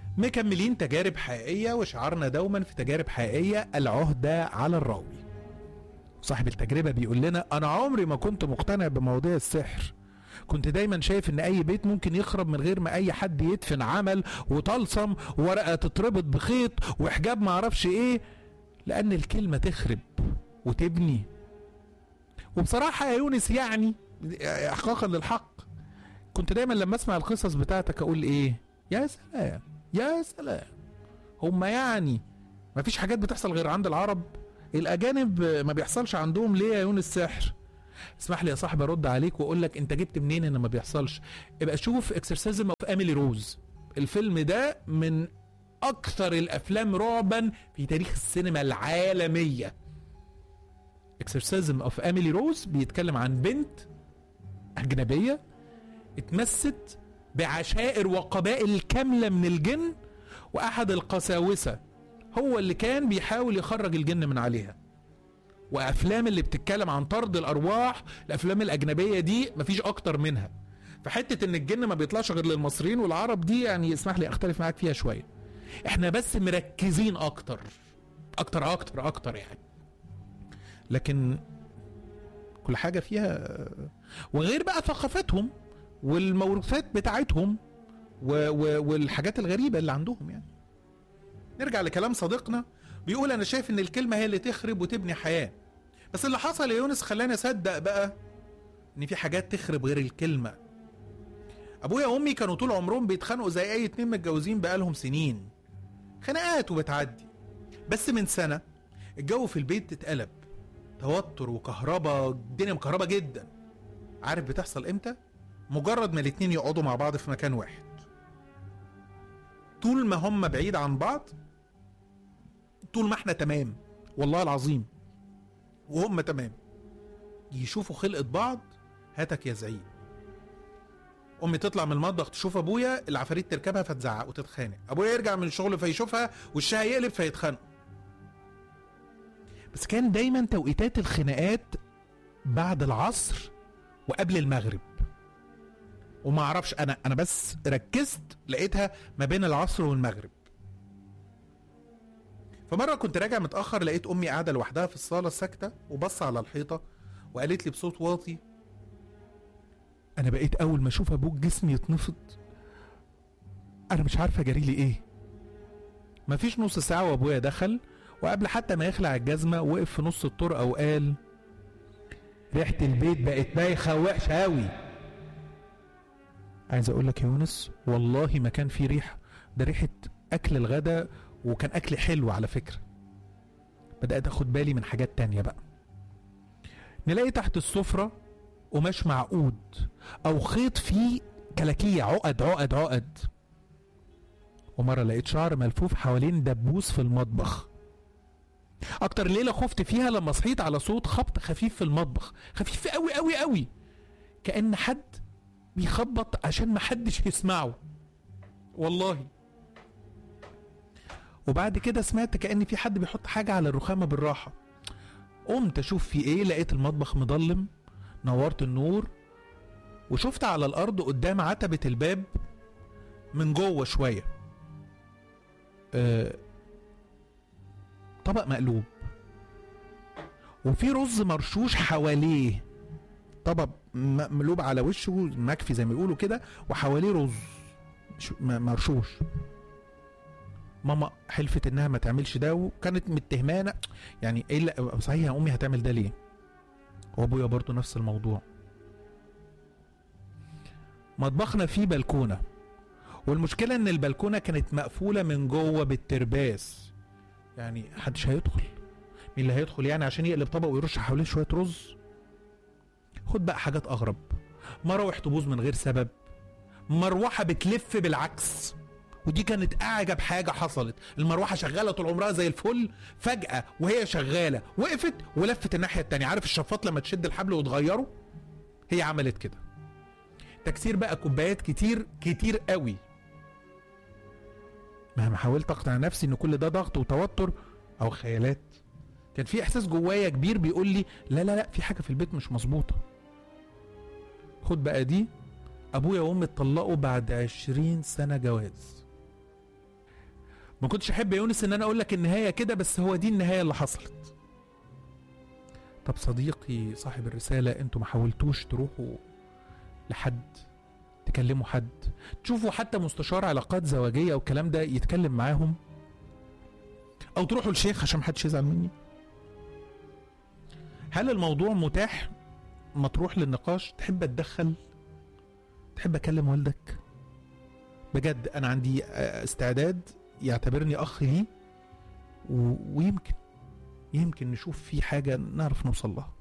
مكملين تجارب حقيقية وشعارنا دوما في تجارب حقيقية العهدة على الراوي صاحب التجربة بيقول لنا أنا عمري ما كنت مقتنع بمواضيع السحر كنت دايما شايف ان اي بيت ممكن يخرب من غير ما اي حد يدفن عمل وطلسم ورقه تتربط بخيط وحجاب معرفش ايه لان الكلمه تخرب وتبني وبصراحه يا يونس يعني احقاقا للحق كنت دايما لما اسمع القصص بتاعتك اقول ايه يا سلام يا سلام هما يعني ما فيش حاجات بتحصل غير عند العرب الاجانب ما بيحصلش عندهم ليه يا يونس سحر اسمح لي يا صاحبي ارد عليك واقول لك انت جبت منين ان ما بيحصلش ابقى شوف اكسرسيزم اوف اميلي روز الفيلم ده من اكثر الافلام رعبا في تاريخ السينما العالميه اكسرسيزم اوف اميلي روز بيتكلم عن بنت اجنبيه اتمست بعشائر وقبائل كامله من الجن واحد القساوسه هو اللي كان بيحاول يخرج الجن من عليها وافلام اللي بتتكلم عن طرد الارواح الافلام الاجنبيه دي مفيش اكتر منها فحته ان الجن ما بيطلعش غير للمصريين والعرب دي يعني اسمح لي اختلف معاك فيها شويه احنا بس مركزين اكتر اكتر اكتر اكتر يعني لكن كل حاجه فيها وغير بقى ثقافتهم والموروثات بتاعتهم و و والحاجات الغريبه اللي عندهم يعني نرجع لكلام صديقنا بيقول انا شايف ان الكلمه هي اللي تخرب وتبني حياه بس اللي حصل يا يونس خلاني اصدق بقى ان في حاجات تخرب غير الكلمه ابويا وامي كانوا طول عمرهم بيتخانقوا زي اي اتنين متجوزين بقالهم سنين خناقات وبتعدي بس من سنه الجو في البيت اتقلب توتر وكهرباء الدنيا مكهرباء جدا عارف بتحصل امتى مجرد ما الاتنين يقعدوا مع بعض في مكان واحد طول ما هم بعيد عن بعض طول ما احنا تمام والله العظيم وهم تمام يشوفوا خلقة بعض هاتك يا زعيم امي تطلع من المطبخ تشوف ابويا العفاريت تركبها فتزعق وتتخانق ابويا يرجع من الشغل فيشوفها وشها يقلب فيتخانقوا بس كان دايما توقيتات الخناقات بعد العصر وقبل المغرب وما اعرفش انا انا بس ركزت لقيتها ما بين العصر والمغرب فمره كنت راجع متاخر لقيت امي قاعده لوحدها في الصاله ساكته وبص على الحيطه وقالت لي بصوت واطي انا بقيت اول ما اشوف ابوك جسمي يتنفض انا مش عارفه جري لي ايه مفيش نص ساعه وابويا دخل وقبل حتى ما يخلع الجزمه وقف في نص الطرقه وقال ريحه البيت بقت بايخه ووحشه قوي عايز اقول لك يا يونس والله ما كان في ريحه ده ريحه اكل الغدا وكان اكل حلو على فكره بدات اخد بالي من حاجات تانية بقى نلاقي تحت السفره قماش معقود او خيط فيه كلاكيع عقد عقد عقد ومره لقيت شعر ملفوف حوالين دبوس في المطبخ اكتر ليله خفت فيها لما صحيت على صوت خبط خفيف في المطبخ خفيف قوي قوي قوي كان حد بيخبط عشان محدش يسمعه والله وبعد كده سمعت كأن في حد بيحط حاجة على الرخامة بالراحة قمت أشوف في إيه لقيت المطبخ مضلم نورت النور وشفت على الأرض قدام عتبة الباب من جوه شوية أه طبق مقلوب وفي رز مرشوش حواليه طبق مقلوب على وشه مكفي زي ما بيقولوا كده وحواليه رز مرشوش ماما حلفت انها ما تعملش ده وكانت متهمانه يعني ايه اللي صحيح يا امي هتعمل ده ليه وابويا برضو نفس الموضوع مطبخنا فيه بلكونه والمشكله ان البلكونه كانت مقفوله من جوه بالترباس يعني محدش هيدخل مين اللي هيدخل يعني عشان يقلب طبق ويرش حواليه شويه رز خد بقى حاجات اغرب مراوح تبوظ من غير سبب مروحه بتلف بالعكس ودي كانت اعجب حاجه حصلت المروحه شغاله طول عمرها زي الفل فجاه وهي شغاله وقفت ولفت الناحيه التانية عارف الشفاط لما تشد الحبل وتغيره هي عملت كده تكسير بقى كوبايات كتير كتير قوي مهما حاولت اقنع نفسي ان كل ده ضغط وتوتر او خيالات كان في احساس جوايا كبير بيقول لي لا لا لا في حاجه في البيت مش مظبوطه خد بقى دي ابويا وامي اتطلقوا بعد عشرين سنه جواز ما كنتش احب يا يونس ان انا اقول لك النهايه كده بس هو دي النهايه اللي حصلت طب صديقي صاحب الرساله انتوا ما حاولتوش تروحوا لحد تكلموا حد تشوفوا حتى مستشار علاقات زواجيه او الكلام ده يتكلم معاهم او تروحوا لشيخ عشان محدش يزعل مني هل الموضوع متاح مطروح للنقاش تحب اتدخل تحب اكلم والدك بجد انا عندي آه، استعداد يعتبرني اخ ليه و... ويمكن يمكن نشوف في حاجه نعرف نوصل لها